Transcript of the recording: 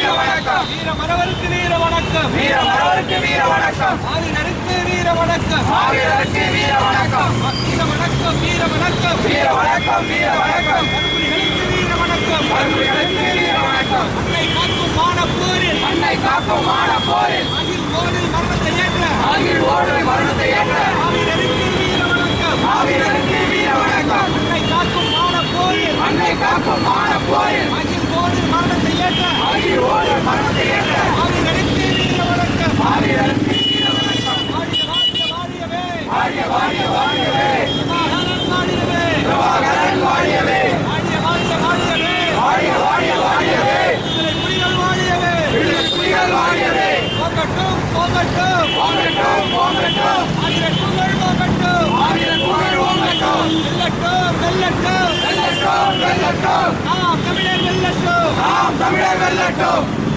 வீர வணக்கம் வீர மறவருக்கு வீர வணக்கம் வீர மறவருக்கு வீர வணக்கம் ஆதினருக்கு வீர வணக்கம் மாவீரருக்கு வீர வணக்கம் வீர வணக்கம் வீர வணக்கம் வீர வணக்கம் வீர வணக்கம் கருப்புலிகளுக்கு வீர வணக்கம் கருப்புலிகளுக்கு வீர வணக்கம் அன்னை காக்கும் மானப்போரில் மண்ணை காக்கும் மான போரில் அகில் மோனில் மரணத்தை ஏற்ற ஆகில் ஓடுவை மரணத்தை ஏற்ற ஆதினருக்கு வீர வணக்கம் மாவீரருக்கு வீர வணக்கம் அன்னை காக்கும் மானப்போரில் மண்ணை காக்கும் மான போரில் அகில் மோனில் மரணத்தை ஏற்ற ஆகில் ஓடுவை மரணத்தை ஏற்ற ஆதினருக்கு வீர வணக்கம் மாவீரருக்கு வீர வணக்கம் வாழிய வாழிய வாழியவே வாழிய வாழிய வாழியவே பிரபாகரன் வாழியவே பிரபாகரன் வாழியவே வாழிய வாழிய வாழியவே வாழிய வாழிய வாழியவே விடுதலை புலிகள் வாழியவே விடுதலை புலிகள் வாழியவே போகட்டும் போகட்டும் போங்கட்டும் போங்கட்டும் ஆயிரம் புகழ் போகட்டும் ஆயிரம் புகழ் ஓங்கட்டும் வெல்லட்டும் வெல்லட்டும் வெல்லட்டும் வெல்லட்டும் நாம் தமிழர் வெல்லட்டும் நாம் தமிழர் வெல்லட்டும்